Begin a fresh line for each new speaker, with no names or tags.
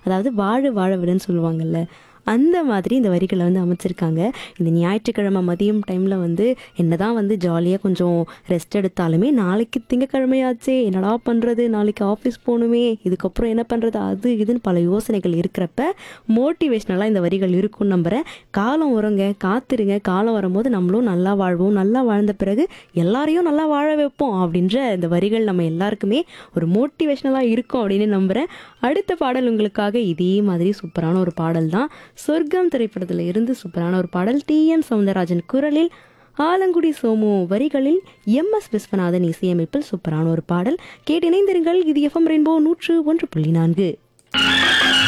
அதாவது வாழ வாழ விடுன்னு சொல்லுவாங்கல்ல அந்த மாதிரி இந்த வரிகளை வந்து அமைச்சிருக்காங்க இந்த ஞாயிற்றுக்கிழமை மதியம் டைமில் வந்து என்னதான் வந்து ஜாலியாக கொஞ்சம் ரெஸ்ட் எடுத்தாலுமே நாளைக்கு திங்கக்கிழமையாச்சே என்னடா பண்ணுறது நாளைக்கு ஆஃபீஸ் போகணுமே இதுக்கப்புறம் என்ன பண்ணுறது அது இதுன்னு பல யோசனைகள் இருக்கிறப்ப மோட்டிவேஷ்னலாக இந்த வரிகள் இருக்கும் நம்புகிறேன் காலம் வருங்க காத்திருங்க காலம் வரும்போது நம்மளும் நல்லா வாழ்வோம் நல்லா வாழ்ந்த பிறகு எல்லாரையும் நல்லா வாழ வைப்போம் அப்படின்ற இந்த வரிகள் நம்ம எல்லாருக்குமே ஒரு மோட்டிவேஷ்னலாக இருக்கும் அப்படின்னு நம்புகிறேன் அடுத்த பாடல் உங்களுக்காக இதே மாதிரி சூப்பரான ஒரு பாடல் தான் சொர்க்கம் திரைப்படத்தில் இருந்து சூப்பரான ஒரு பாடல் டி எம் சவுந்தரராஜன் குரலில் ஆலங்குடி சோமு வரிகளில் எம் எஸ் விஸ்வநாதன் இசையமைப்பில் சூப்பரான ஒரு பாடல் கேட்டு இணைந்திருங்கள் இது எஃப்எம் ரெயின்போ நூற்று ஒன்று புள்ளி நான்கு